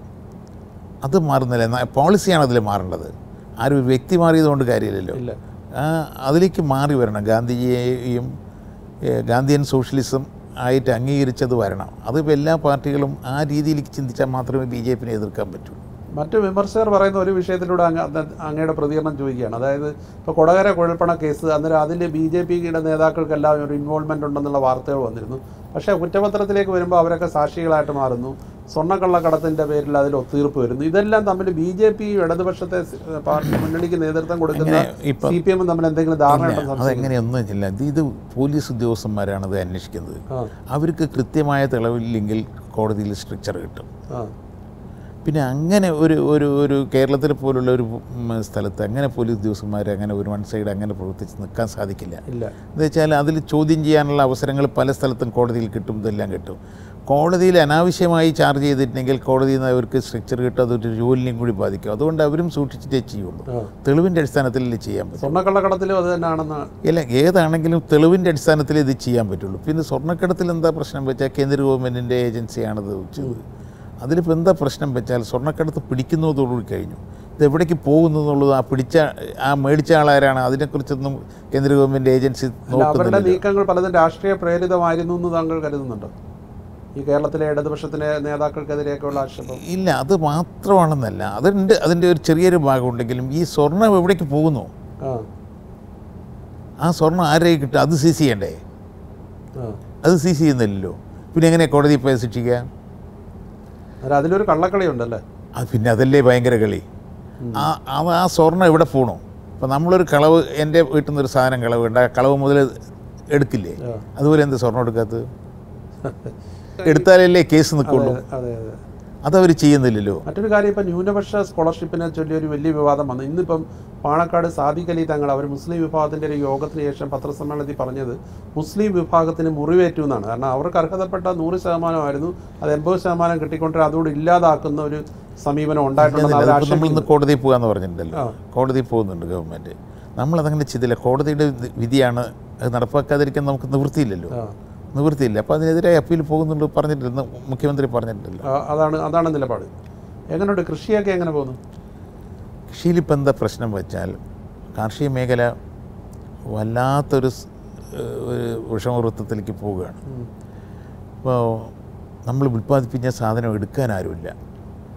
[SPEAKER 2] അത് മാറുന്നില്ല ന- പോളിസിയാണ് അതിൽ മാറേണ്ടത് ആരും ഒരു വ്യക്തി മാറിയതുകൊണ്ട് കാര്യമില്ലല്ലോ
[SPEAKER 1] ഇല്ല
[SPEAKER 2] ആ അതിലേക്ക് മാറി വരണം ഗാന്ധിജിയെയും ഏ, ഗാന്ധിയൻ സോഷ്യലിസം ആയിട്ട് അംഗീകരിച്ചത് വരണം അതിപ്പോൾ എല്ലാ പാർട്ടികളും ആ രീതിയിലേക്ക് ചിന്തിച്ചാൽ മാത്രമേ ബി ജെ പിനെ എതിർക്കാൻ പറ്റൂ
[SPEAKER 1] മറ്റു വിമർശകർ പറയുന്ന ഒരു വിഷയത്തിലൂടെ അങ്ങ് അത് അങ്ങയുടെ പ്രതികരണം ചോദിക്കുകയാണ് അതായത് ഇപ്പോൾ കൊടകര കുഴൽപ്പണ കേസ് അന്നേരം അതിൽ ബി ജെ പിയുടെ നേതാക്കൾക്കെല്ലാം ഒരു ഇൻവോൾവ്മെൻ്റ് ഉണ്ടെന്നുള്ള വാർത്തകൾ വന്നിരുന്നു പക്ഷേ കുറ്റപത്രത്തിലേക്ക് വരുമ്പോൾ അവരൊക്കെ സാക്ഷികളായിട്ട് മാറുന്നു സ്വർണ്ണക്കള്ളക്കടത്തിൻ്റെ പേരിൽ അതിൽ ഒത്തീർപ്പ് വരുന്നു ഇതെല്ലാം തമ്മിൽ ബി ജെ പി ഇടതുപക്ഷത്തെ സ്- പാർട്ടി മുന്നണിക്ക് നേതൃത്വം കൊടുക്കുന്ന
[SPEAKER 2] അങ്ങനെ ഇപ്പം-
[SPEAKER 1] സി പി എമ്മും തമ്മിൽ എന്തെങ്കിലും ധാരണ ഉണ്ടെന്ന് സംശയിക്കുന്നു.
[SPEAKER 2] അതെങ്ങനെയൊന്നും ഇല്ല ഇത് ഇത് പോലീസ് ഉദ്യോഗസ്ഥന്മാരാണ് ഇത് അന്വേഷിക്കുന്നത്
[SPEAKER 1] ആ
[SPEAKER 2] അവർക്ക് കൃത്യമായ തെളിവില്ലെങ്കിൽ കോടതിയിൽ സ്ട്രിക്ചർ കിട്ടും
[SPEAKER 1] ആ
[SPEAKER 2] പിന്നെ അങ്ങനെ ഒരു ഒരു ഒരു കേരളത്തിലെ പോലുള്ള ഒരു ഉം, സ്ഥലത്ത് അങ്ങനെ പോലീസ് ഉദ്യോഗസ്ഥന്മാർ അങ്ങനെ ഒരു വൺ സൈഡ് അങ്ങനെ പ്രവർത്തിച്ച് നിൽക്കാൻ സാധിക്കില്ല
[SPEAKER 1] ഇല്ല
[SPEAKER 2] എന്ന് വെച്ചാൽ അതിൽ ചോദ്യം ചെയ്യാനുള്ള അവസരങ്ങൾ പല സ്ഥലത്തും കോടതിയിൽ കിട്ടും ഇതെല്ലാം കിട്ടും കോടതിയിൽ അനാവശ്യമായി ചാർജ് ചെയ്തിട്ടുണ്ടെങ്കിൽ കോടതിയിൽ നിന്ന് അവർക്ക് സ്ട്രക്ചർ കിട്ടും അതൊരു ജോലിനെയും കൂടി ബാധിക്കും അതുകൊണ്ട് അവരും സൂക്ഷിച്ചിട്ടേ ചെയ്യുള്ളൂ
[SPEAKER 1] ആ
[SPEAKER 2] തെളിവിൻ്റെ അടിസ്ഥാനത്തിലല്ലേ ചെയ്യാൻ പറ്റും
[SPEAKER 1] സ്വർണ്ണക്കള്ളക്കടത്തിലും അത് തന്നെയാണെന്ന്
[SPEAKER 2] ഇല്ല ഏതാണെങ്കിലും തെളിവിൻ്റെ അടിസ്ഥാനത്തിൽ ഇത് ചെയ്യാൻ പറ്റുള്ളൂ പിന്നെ സ്വർണ്ണക്കടത്തിൽ എന്താ പ്രശ്നം വെച്ചാൽ കേന്ദ്ര ഗവൺമെൻറ്റിൻ്റെ ഏജൻസിയാണത് വെച്ചത് അതിലിപ്പോൾ എന്താ പ്രശ്നം വെച്ചാൽ സ്വർണ്ണക്കടത്ത് പിടിക്കുന്നതോടുകൂടി കഴിഞ്ഞു ഇത് എവിടേക്ക് പോകുന്നു എന്നുള്ളത് ആ പിടിച്ച ആ മേടിച്ച ആളാരാണ് അതിനെക്കുറിച്ചൊന്നും കേന്ദ്ര ഗവൺമെൻറ് ഏജൻസി
[SPEAKER 1] അല്ല, അവരുടെ
[SPEAKER 2] നോക്കുന്നില്ല
[SPEAKER 1] നീക്കങ്ങൾ പലതും രാഷ്ട്രീയ പ്രേരിതമായിരുന്നു എന്ന് താങ്കൾ കരുതുന്നുണ്ടോ ഈ കേരളത്തിലെ ഇടതുപക്ഷത്തിലെ നേതാക്കൾക്കെതിരെയൊക്കെയുള്ള ആക്ഷേപം
[SPEAKER 2] ഇല്ല അത് മാത്രമാണെന്നല്ല അതുണ്ട് അതിൻ്റെ ഒരു ചെറിയൊരു ഭാഗമുണ്ടെങ്കിലും ഈ സ്വർണം എവിടേക്ക് പോകുന്നു
[SPEAKER 1] ആ
[SPEAKER 2] ആ സ്വർണം ആരുടെ കിട്ടും അത് സീസ് ചെയ്യണ്ടേ
[SPEAKER 1] ആ
[SPEAKER 2] അത് സീസ് ചെയ്യുന്നില്ലല്ലോ പിന്നെ എങ്ങനെ കോടതി പോയി ശിക്ഷിക്കുക
[SPEAKER 1] അന്നേരം അതിലൊരു കള്ളക്കളി ഉണ്ടല്ലേ
[SPEAKER 2] അത് പിന്നെ അതല്ലേ ഭയങ്കര കളി ആ അത് ആ സ്വർണ്ണം എവിടെ പോകണു ഇപ്പം നമ്മളൊരു കളവ് എൻ്റെ വീട്ടിൽ നിന്നൊരു സാധനം കളവ് ഉണ്ട് ആ കളവ് മുതൽ എടുക്കില്ലേ
[SPEAKER 1] ആ.
[SPEAKER 2] അതുപോലെ എന്ത് സ്വർണ്ണം എടുക്കാത്തത് എടുത്താലല്ലേ കേസ് നിൽക്കുള്ളൂ
[SPEAKER 1] അതെ അതെ
[SPEAKER 2] അതവർ ചെയ്യുന്നില്ലല്ലോ
[SPEAKER 1] മറ്റൊരു കാര്യം ഇപ്പം ന്യൂനപക്ഷ സ്കോളർഷിപ്പിനെ ചൊല്ലി ഒരു വലിയ വിവാദം വന്നു ഇന്നിപ്പം പാണക്കാട് സാദിഖ് അലി തങ്ങൾ അവർ മുസ്ലിം വിഭാഗത്തിൻ്റെ ഒരു യോഗത്തിന് ശേഷം പത്രസമ്മേളനത്തിൽ പറഞ്ഞത് മുസ്ലിം വിഭാഗത്തിന് മുറിവേറ്റു എന്നാണ് കാരണം അവർക്ക് അർഹതപ്പെട്ട നൂറ് ശതമാനമായിരുന്നു അത് എൺപത് ശതമാനം കിട്ടിക്കൊണ്ട് അതോട് ഇല്ലാതാക്കുന്ന ഒരു സമീപനം ഉണ്ടായിട്ടുണ്ടെന്ന് അവർ
[SPEAKER 2] അതിപ്പോൾ നമ്മളിന്ന്
[SPEAKER 1] ആക്ഷേപിക്കുന്നു
[SPEAKER 2] കോടതിയിൽ പോകാന്ന് പറഞ്ഞിട്ടുണ്ടല്ലോ
[SPEAKER 1] ആ.
[SPEAKER 2] കോടതിയിൽ പോകുന്നുണ്ട് ഗവൺമെൻറ് നമ്മളതങ്ങനെ ചെയ്തില്ല കോടതിയുടെ വി- വിധിയാണ് അത് നടപ്പാക്കാതിരിക്കാൻ നമുക്ക് നിവൃത്തിയില്ലല്ലോ
[SPEAKER 1] ആ.
[SPEAKER 2] നിവൃത്തിയില്ല അപ്പോൾ അതിനെതിരെ അപ്പീൽ പോകുന്നുണ്ട് പറഞ്ഞിട്ടില്ല മുഖ്യമന്ത്രി പറഞ്ഞിട്ടില്ല
[SPEAKER 1] ആ, അതാണ് അതാണ് നിലപാട് എങ്ങനെയുണ്ട് കൃഷിയൊക്കെ എങ്ങനെ പോകുന്നു
[SPEAKER 2] കൃഷിയിലിപ്പോൾ എന്താ പ്രശ്നം വെച്ചാൽ കാർഷിക മേഖല വല്ലാത്തൊരു സ്- ഏഹ് ഒരു വിഷമവൃത്തത്തിലേക്ക് പോവുകയാണ്
[SPEAKER 1] ഉം.
[SPEAKER 2] ഇപ്പോൾ നമ്മൾ ഉൽപ്പാദിപ്പിച്ച സാധനം എടുക്കാൻ ആരുമില്ല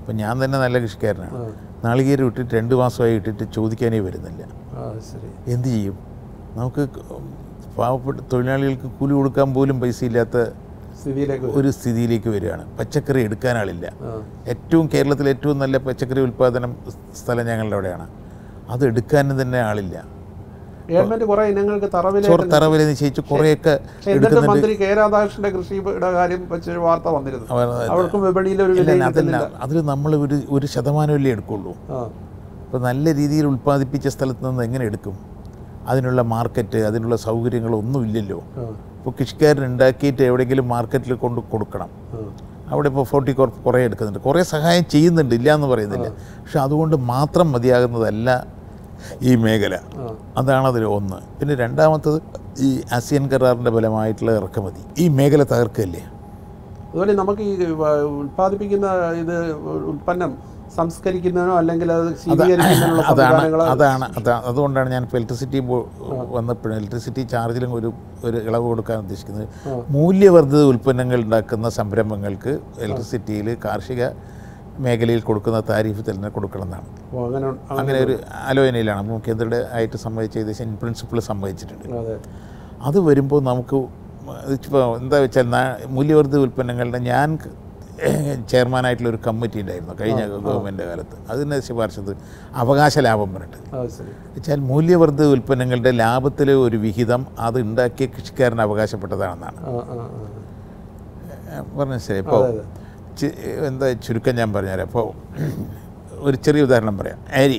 [SPEAKER 2] അപ്പം ഞാൻ തന്നെ നല്ല കൃഷിക്കാരനാണ്
[SPEAKER 1] ആ.
[SPEAKER 2] നാളികേരം ഇട്ടിട്ട് രണ്ട് മാസമായി ഇട്ടിട്ട് ചോദിക്കാനേ വരുന്നില്ല
[SPEAKER 1] ആ ശരി
[SPEAKER 2] എന്ത് ചെയ്യും നമുക്ക് പാവപ്പെട്ട തൊഴിലാളികൾക്ക് കൂലി കൊടുക്കാൻ പോലും പൈസ ഇല്ലാത്ത
[SPEAKER 1] സ്ഥിതിയിലേക്ക് വരും.
[SPEAKER 2] ഒരു സ്ഥിതിയിലേക്ക് വരികയാണ് പച്ചക്കറി എടുക്കാൻ ആളില്ല
[SPEAKER 1] ആ
[SPEAKER 2] ഏറ്റവും കേരളത്തിലെ ഏറ്റവും നല്ല പച്ചക്കറി ഉൽപ്പാദനം സ്ഥലം ഞങ്ങളുടെ അവിടെയാണ് അത് എടുക്കാനും തന്നെ ആളില്ല
[SPEAKER 1] ഗവൺമെന്റ് കുറെ ഇനങ്ങൾക്ക് തറവിലേക്ക്
[SPEAKER 2] ചോറ് തറവില നിശ്ചയിച്ച് കുറേയൊക്കെ
[SPEAKER 1] പക്ഷെ എന്നിട്ട് മന്ത്രി കെ രാധാകൃഷ്ണന്റെ കൃഷിയുടെ കാര്യം വെച്ചൊരു വാർത്ത വന്നിരുന്നു
[SPEAKER 2] അവർ
[SPEAKER 1] അവർക്കും വിപണിയിൽ ഒരു
[SPEAKER 2] ഇല്ല
[SPEAKER 1] വിലയും
[SPEAKER 2] അതല്ല
[SPEAKER 1] കിട്ടുന്നില്ല
[SPEAKER 2] അതിൽ നമ്മൾ ഒരു ഒരു ശതമാനമല്ലേ എടുക്കുള്ളൂ
[SPEAKER 1] ആ
[SPEAKER 2] അപ്പോൾ നല്ല രീതിയിൽ ഉൽപ്പാദിപ്പിച്ച സ്ഥലത്ത് നിന്ന് എങ്ങനെ എടുക്കും അതിനുള്ള മാർക്കറ്റ് അതിനുള്ള സൗകര്യങ്ങളൊന്നും ഇല്ലല്ലോ
[SPEAKER 1] ആ
[SPEAKER 2] ഇപ്പോൾ കൃഷിക്കാരൻ ഉണ്ടാക്കിയിട്ട് എവിടെയെങ്കിലും മാർക്കറ്റിൽ കൊണ്ട് കൊടുക്കണം
[SPEAKER 1] ആ
[SPEAKER 2] അവിടെ ഇപ്പോൾ ഫോർട്ടി കോർപ്പ് കുറേ എടുക്കുന്നുണ്ട് കുറേ സഹായം ചെയ്യുന്നുണ്ട് ഇല്ല എന്ന് പറയുന്നില്ല പക്ഷെ അതുകൊണ്ട് മാത്രം മതിയാകുന്നതല്ല ഈ മേഖല
[SPEAKER 1] ആ
[SPEAKER 2] അതാണ് അതിൽ ഒന്ന് പിന്നെ രണ്ടാമത്തത് ഈ ആസിയൻ കരാറിൻ്റെ ഫലമായിട്ടുള്ള ഇറക്കുമതി ഈ മേഖല തകർക്കല്ലേ
[SPEAKER 1] അതുപോലെ നമുക്ക് ഈ വ- ഉൽപ്പാദിപ്പിക്കുന്ന ഇത് ഉൽപ്പന്നം സംസ്കരിക്കുന്നതിനോ അല്ലെങ്കിൽ അത് ശീതീകരിക്കുന്നതിനുള്ള
[SPEAKER 2] അതാണ്
[SPEAKER 1] സംവിധാനങ്ങളോ
[SPEAKER 2] അതാണ് അതാ അതുകൊണ്ടാണ് ഞാൻ ഇപ്പോൾ ഇലക്ട്രിസിറ്റി വന്നപ്പോഴും ഇലക്ട്രിസിറ്റി ചാർജിലും ഒരു ഒരു ഇളവ് കൊടുക്കാൻ ഉദ്ദേശിക്കുന്നത്
[SPEAKER 1] ആ.
[SPEAKER 2] മൂല്യവർദ്ധിത ഉൽപ്പന്നങ്ങൾ ഉണ്ടാക്കുന്ന സംരംഭങ്ങൾക്ക് ഇലക്ട്രിസിറ്റിയിൽ കാർഷിക മേഖലയിൽ കൊടുക്കുന്ന താരിഫ് തന്നെ കൊടുക്കണം എന്നാണ്
[SPEAKER 1] ഓ, അങ്ങനെ
[SPEAKER 2] അങ്ങനെ ഒരു ആലോചനയിലാണ് മുഖ്യമന്ത്രിയുടെ ആയിട്ട് സമ്മതിച്ച ഏകദേശം ഇൻ പ്രിൻസിപ്പിൾ സമ്മതിച്ചിട്ടുണ്ട്
[SPEAKER 1] അതെ
[SPEAKER 2] അത് വരുമ്പോൾ നമുക്ക് ഇപ്പോൾ എന്താ വെച്ചാൽ നാ- മൂല്യവർദ്ധിത ഉൽപ്പന്നങ്ങളുടെ ഞാൻ ചെയർമാനായിട്ടുള്ള ഒരു കമ്മിറ്റി ഉണ്ടായിരുന്നു കഴിഞ്ഞ ഗവൺമെൻറ് കാലത്ത് അതിനെ ശുപാർശത് അവകാശ ലാഭം പറഞ്ഞിട്ട്
[SPEAKER 1] അത് ശരി
[SPEAKER 2] വെച്ചാൽ മൂല്യവർദ്ധിത ഉൽപ്പന്നങ്ങളുടെ ലാഭത്തിലെ ഒരു വിഹിതം അത് ഉണ്ടാക്കിയ കൃഷിക്കാരന് അവകാശപ്പെട്ടതാണെന്നാണ്
[SPEAKER 1] ആ ആ ആ
[SPEAKER 2] ഏഹ് പറഞ്ഞ ശരി ഇപ്പോൾ
[SPEAKER 1] അതെ,
[SPEAKER 2] ചി- എന്താ ചുരുക്കം ഞാൻ പറഞ്ഞുതരാം അപ്പോൾ ഒരു ചെറിയ ഉദാഹരണം പറയാം അരി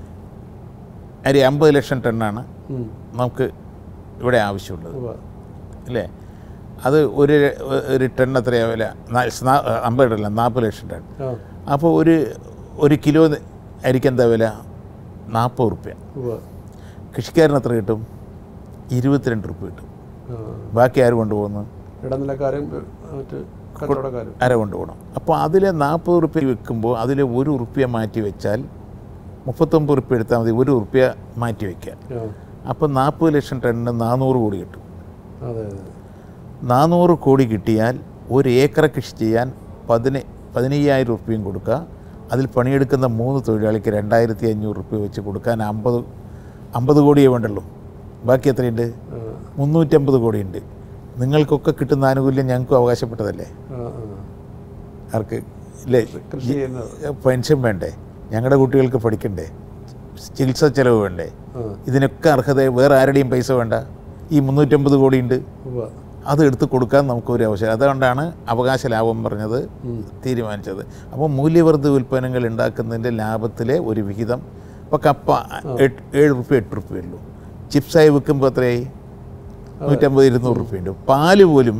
[SPEAKER 2] അരി അമ്പത് ലക്ഷം ടണ്ണാണ്
[SPEAKER 1] ഉം.
[SPEAKER 2] നമുക്ക് ഇവിടെ ആവശ്യമുള്ളത്
[SPEAKER 1] ഉവ്വ.
[SPEAKER 2] അല്ലേ അത് ഒരു ഒരു ടൺ എത്രയാ വില നാ- സ്നാ- അമ്പത് ടണ്ണല്ല നാൽപ്പത് ലക്ഷം ടൺ
[SPEAKER 1] ആ
[SPEAKER 2] അപ്പോൾ ഒരു ഒരു കിലോ അരിക്ക് എന്താ വില നാൽപ്പത് റുപ്യ
[SPEAKER 1] ഉവ്വ.
[SPEAKER 2] കൃഷിക്കാരന് എത്ര കിട്ടും ഇരുപത്തിരണ്ട് റുപ്യ കിട്ടും
[SPEAKER 1] ആ.
[SPEAKER 2] ബാക്കി ആര് കൊണ്ടുപോകുന്നു
[SPEAKER 1] ഇടനിലക്കാരും മറ്റ് കച്ചവടക്കാരും
[SPEAKER 2] അര കൊണ്ടുപോകണം അപ്പോൾ അതിൽ നാൽപ്പത് റുപ്യ വെക്കുമ്പോൾ അതിൽ ഒരു റുപ്യ മാറ്റി വെച്ചാൽ മുപ്പത്തൊമ്പത് റുപ്യ എടുത്താൽ മതി ഒരു റുപ്യ മാറ്റി വയ്ക്കുക
[SPEAKER 1] ആ.
[SPEAKER 2] അപ്പോൾ നാൽപ്പത് ലക്ഷം ടണ്ണിന് നാനൂറ് കോടി കിട്ടും
[SPEAKER 1] അതെ അതെ
[SPEAKER 2] നാനൂറ് കോടി കിട്ടിയാൽ ഒരു ഏക്കർ കൃഷി ചെയ്യാൻ പതിന പതിനയ്യായിരം റുപ്യയും കൊടുക്കുക അതിൽ പണിയെടുക്കുന്ന മൂന്ന് തൊഴിലാളിക്ക് രണ്ടായിരത്തി അഞ്ഞൂറ് റുപ്യ വെച്ച് കൊടുക്കാൻ അമ്പത് അമ്പത് കോടിയേ വേണ്ടുള്ളൂ ബാക്കി എത്രയുണ്ട്
[SPEAKER 1] ആ.
[SPEAKER 2] മുന്നൂറ്റമ്പത് കോടിയുണ്ട് നിങ്ങൾക്കൊക്കെ കിട്ടുന്ന ആനുകൂല്യം ഞങ്ങൾക്കും അവകാശപ്പെട്ടതല്ലേ
[SPEAKER 1] ആ, ആ.
[SPEAKER 2] ആർക്ക് ഇല്ലേ
[SPEAKER 1] കൃഷി ചെയ്യുന്നത്
[SPEAKER 2] പെൻഷൻ വേണ്ടേ ഞങ്ങളുടെ കുട്ടികൾക്ക് പഠിക്കണ്ടേ ചികിത്സാ ചെലവ് വേണ്ടേ
[SPEAKER 1] ആ.
[SPEAKER 2] ഇതിനൊക്കെ അർഹത വേറെ ആരുടെയും പൈസ വേണ്ട ഈ മുന്നൂറ്റമ്പത് കോടിയുണ്ട്
[SPEAKER 1] ഉവ്വ.
[SPEAKER 2] അത് എടുത്ത് കൊടുക്കാൻ നമുക്കൊരു അവസരം അതുകൊണ്ടാണ് അവകാശ ലാഭം പറഞ്ഞത്
[SPEAKER 1] ഉം.
[SPEAKER 2] തീരുമാനിച്ചത് അപ്പോൾ മൂല്യവർദ്ധിത ഉൽപ്പന്നങ്ങൾ ഉണ്ടാക്കുന്നതിൻ്റെ ലാഭത്തിലെ ഒരു വിഹിതം ഇപ്പോൾ കപ്പ എട്ട് ഏഴ് റുപ്യ എട്ട് റുപ്യ ഉള്ളൂ ചിപ്സായി വിൽക്കുമ്പോൾ എത്രയായി നൂറ്റമ്പത് ഇരുന്നൂറ് റുപ്യ ഉണ്ട് പാല് പോലും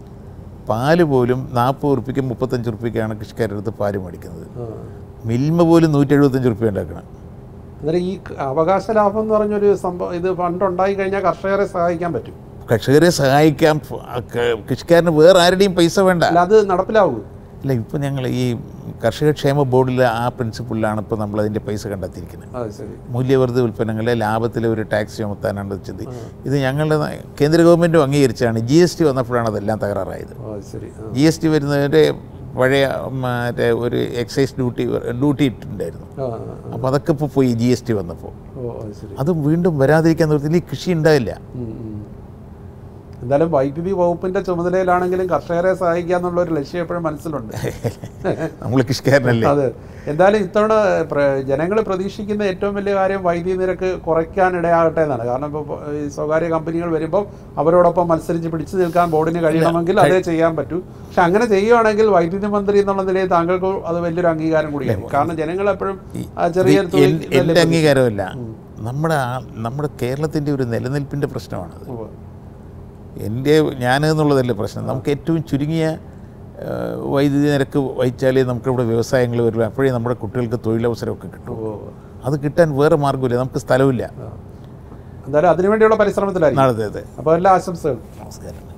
[SPEAKER 2] പാല് പോലും നാൽപ്പത് റുപ്യക്കും മുപ്പത്തഞ്ച് റുപ്യക്കാണ് കൃഷിക്കാരുടെ അടുത്ത് പാല് മേടിക്കുന്നത്
[SPEAKER 1] ആ.
[SPEAKER 2] മിൽമ പോലും നൂറ്റി എഴുപത്തഞ്ച് റുപ്യ ഉണ്ടാക്കണം
[SPEAKER 1] അന്നേരം ഈ അവകാശ ലാഭം എന്ന് പറഞ്ഞൊരു സംഭവം ഇത് ഫണ്ട് ഉണ്ടായി കഴിഞ്ഞാൽ കർഷകരെ സഹായിക്കാൻ പറ്റും
[SPEAKER 2] കർഷകരെ സഹായിക്കാൻ ഫ- ക- കൃഷിക്കാരന് വേറെ ആരുടെയും പൈസ വേണ്ട
[SPEAKER 1] അല്ല അത് നടപ്പിലാവൂ
[SPEAKER 2] അല്ല ഇപ്പോൾ ഞങ്ങൾ ഈ കർഷക ക്ഷേമ ബോർഡിലെ ആ പ്രിൻസിപ്പിളിലാണ് ഇപ്പോൾ നമ്മൾ അതിൻ്റെ പൈസ കണ്ടെത്തിയിരിക്കുന്നത്
[SPEAKER 1] അത് ശരി
[SPEAKER 2] മൂല്യവർദ്ധിത ഉൽപ്പന്നങ്ങളെ ലാഭത്തിലെ ഒരു ടാക്സ് ചുമത്താനാണ് വെച്ചത് ഇത് ഞങ്ങളുടെ ന- കേന്ദ്ര ഗവൺമെൻറ്റും അംഗീകരിച്ചാണ് ജി എസ് ടി വന്നപ്പോഴാണ് അതെല്ലാം തകരാറായത്
[SPEAKER 1] ഓ അത് ശരി ആ.
[SPEAKER 2] ജി എസ് ടി വരുന്നതിൻ്റെ പഴയ മറ്റേ ഒരു എക്സൈസ് ഡ്യൂട്ടി ഡ്യൂട്ടി ഇട്ടിട്ടുണ്ടായിരുന്നു
[SPEAKER 1] ആ, ആ, ആ.
[SPEAKER 2] അപ്പോൾ അതൊക്കെ ഇപ്പോൾ പോയി ജി എസ് ടി വന്നപ്പോൾ
[SPEAKER 1] ഓ അത് ശരി
[SPEAKER 2] അത് വീണ്ടും വരാതിരിക്കാൻ നിർത്തി ഈ കൃഷി ഉണ്ടായില്ല
[SPEAKER 1] ഉം, ഉം. എന്തായാലും വൈദ്യുതി വകുപ്പിന്റെ ചുമതലയിലാണെങ്കിലും കർഷകരെ സഹായിക്കുക എന്നുള്ള ഒരു ലക്ഷ്യം എപ്പോഴും മനസ്സിലുണ്ട്
[SPEAKER 2] നമ്മൾ കൃഷിക്കാരനല്ലേ
[SPEAKER 1] അതെ എന്തായാലും ഇത്തവണ ജനങ്ങൾ പ്രതീക്ഷിക്കുന്ന ഏറ്റവും വലിയ കാര്യം വൈദ്യുതി നിരക്ക് കുറയ്ക്കാൻ ഇടയാകട്ടെ എന്നാണ് കാരണം ഇപ്പോൾ ഈ സ്വകാര്യ കമ്പനികൾ വരുമ്പോൾ അവരോടൊപ്പം മത്സരിച്ച് പിടിച്ചു നിൽക്കാൻ ബോർഡിന് കഴിയണമെങ്കിൽ അതേ ചെയ്യാൻ പറ്റൂ പക്ഷെ അങ്ങനെ ചെയ്യുകയാണെങ്കിൽ വൈദ്യുതി മന്ത്രി എന്നുള്ള നിലയിൽ താങ്കൾക്ക് അത് വലിയൊരു അംഗീകാരം കൂടിയാണ് കാരണം ജനങ്ങൾ എപ്പോഴും ആ ചെറിയ
[SPEAKER 2] ഇത്
[SPEAKER 1] തൊഴിൽ
[SPEAKER 2] എൻ- എൻ്റെ അംഗീകാരമല്ല നമ്മുടെ ആ- നമ്മുടെ കേരളത്തിൻ്റെ ഒരു നിലനിൽപ്പിൻ്റെ പ്രശ്നമാണത്
[SPEAKER 1] ഉവ്വ്.
[SPEAKER 2] എൻ്റെ ഞാൻ എന്നുള്ളതല്ല പ്രശ്നം നമുക്ക് ഏറ്റവും ചുരുങ്ങിയ ആ, വൈദ്യുതി നിരക്ക് വഹിച്ചാലേ നമുക്കിവിടെ വ്യവസായങ്ങൾ വരുള്ളൂ അപ്പോഴേ നമ്മുടെ കുട്ടികൾക്ക് തൊഴിലവസരമൊക്കെ കിട്ടും
[SPEAKER 1] ഉവ്വ് ഉവ്വ്.
[SPEAKER 2] അത് കിട്ടാൻ വേറെ മാർഗ്ഗമില്ല നമുക്ക് സ്ഥലമില്ല
[SPEAKER 1] ആ. എന്തായാലും അതിനുവേണ്ടിയുള്ള പരിശ്രമത്തിലായിരിക്കും
[SPEAKER 2] നാളത്തെ
[SPEAKER 1] അപ്പോൾ എല്ലാ ആശംസകളും
[SPEAKER 2] നമസ്കാരം